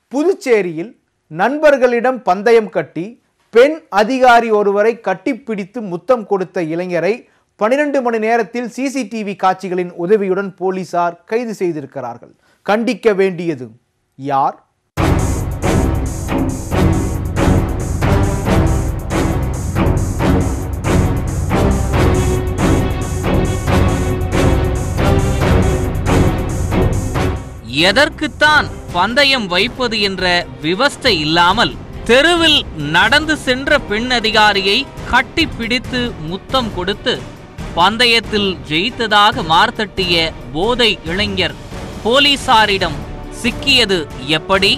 புதுச்சேரியில் நண்பர்களிடம் பந்தயம் கட்டி பெண் அதிகாரி ஒருவரை கட்டிப்பிடித்து முத்தம் கொடுத்த இளைஞரை பனிரெண்டு மணி நேரத்தில் சிசிடிவி காட்சிகளின் உதவியுடன் போலீசார் கைது செய்திருக்கிறார்கள் கண்டிக்க வேண்டியது யார் எதற்குத்தான் பந்தயம் வைப்பது என்ற விவஸ்தை இல்லாமல் தெருவில் நடந்து சென்ற பெண் அதிகாரியை கட்டிப்பிடித்து முத்தம் கொடுத்து பந்தயத்தில் ஜெயித்ததாக மார்த்தட்டிய போதை இளைஞர் போலீசாரிடம் சிக்கியது எப்படி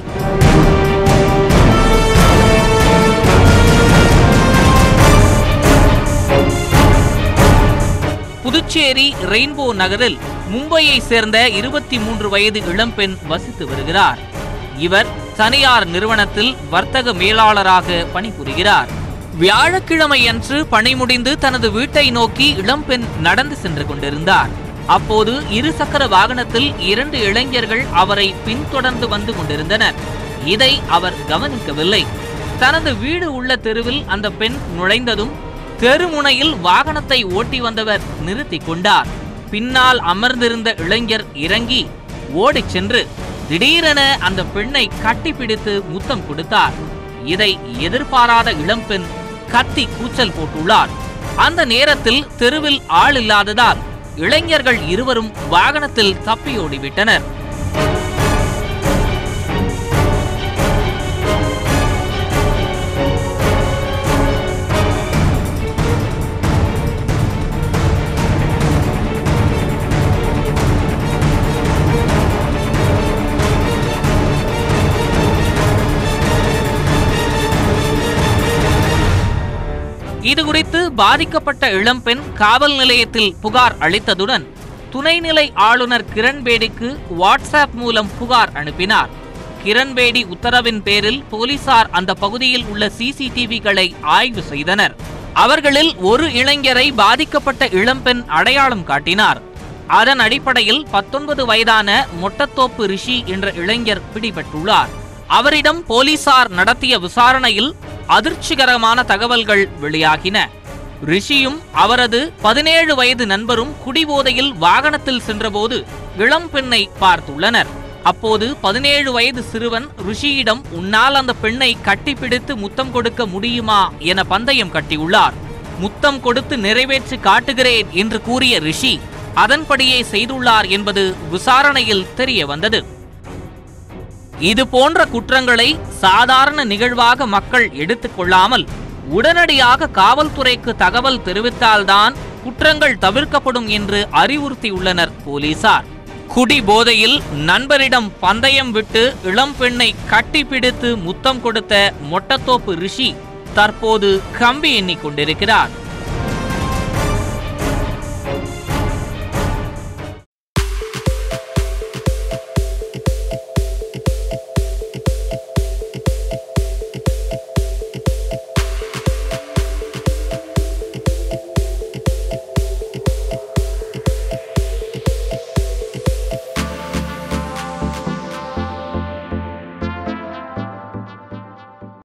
புதுச்சேரி ரெயின்போ நகரில் மும்பையை சேர்ந்த இருபத்தி மூன்று வயது இளம்பெண் வசித்து வருகிறார் இவர் தனியார் நிறுவனத்தில் வர்த்தக மேலாளராக பணிபுரிகிறார் வியாழக்கிழமை அன்று பணி முடிந்து தனது வீட்டை நோக்கி இளம்பெண் நடந்து சென்று கொண்டிருந்தார் அப்போது இருசக்கர வாகனத்தில் இரண்டு இளைஞர்கள் அவரை பின்தொடர்ந்து வந்து கொண்டிருந்தனர் இதை அவர் கவனிக்கவில்லை தனது வீடு உள்ள தெருவில் அந்த பெண் நுழைந்ததும் தெருமுனையில் வாகனத்தை ஓட்டி வந்தவர் நிறுத்திக் கொண்டார் பின்னால் அமர்ந்திருந்த இளைஞர் இறங்கி ஓடிச் சென்று திடீரென அந்த பெண்ணை கட்டிப்பிடித்து முத்தம் கொடுத்தார் இதை எதிர்பாராத இளம்பெண் கத்தி கூச்சல் போட்டுள்ளார் அந்த நேரத்தில் தெருவில் ஆள் இல்லாததால் இளைஞர்கள் இருவரும் வாகனத்தில் தப்பியோடிவிட்டனர் இது குறித்து பாதிக்கப்பட்ட இளம்பெண் காவல் நிலையத்தில் புகார் அளித்ததுடன் துணைநிலை ஆளுநர் கிரண்பேடிக்கு வாட்ஸ்அப் மூலம் புகார் அனுப்பினார் கிரண்பேடி உத்தரவின் பேரில் போலீசார் அந்த பகுதியில் உள்ள சிசிடிவிகளை ஆய்வு செய்தனர் அவர்களில் ஒரு இளைஞரை பாதிக்கப்பட்ட இளம்பெண் அடையாளம் காட்டினார் அதன் அடிப்படையில் பத்தொன்பது வயதான மொட்டத்தோப்பு ரிஷி என்ற இளைஞர் பிடிபட்டுள்ளார் அவரிடம் போலீசார் நடத்திய விசாரணையில் அதிர்ச்சிகரமான தகவல்கள் வெளியாகின ரிஷியும் அவரது பதினேழு வயது நண்பரும் குடிபோதையில் வாகனத்தில் சென்றபோது இளம் பெண்ணை பார்த்துள்ளனர் அப்போது பதினேழு வயது சிறுவன் ரிஷியிடம் உன்னால் அந்த பெண்ணை கட்டிப்பிடித்து முத்தம் கொடுக்க முடியுமா என பந்தயம் கட்டியுள்ளார் முத்தம் கொடுத்து நிறைவேற்றி காட்டுகிறேன் என்று கூறிய ரிஷி அதன்படியே செய்துள்ளார் என்பது விசாரணையில் தெரிய வந்தது இது போன்ற குற்றங்களை சாதாரண நிகழ்வாக மக்கள் எடுத்துக்கொள்ளாமல் உடனடியாக காவல்துறைக்கு தகவல் தெரிவித்தால்தான் குற்றங்கள் தவிர்க்கப்படும் என்று அறிவுறுத்தியுள்ளனர் போலீசார் குடி போதையில் நண்பரிடம் பந்தயம் விட்டு இளம் பெண்ணை கட்டிப்பிடித்து முத்தம் கொடுத்த மொட்டத்தோப்பு ரிஷி தற்போது கம்பி எண்ணிக் கொண்டிருக்கிறார்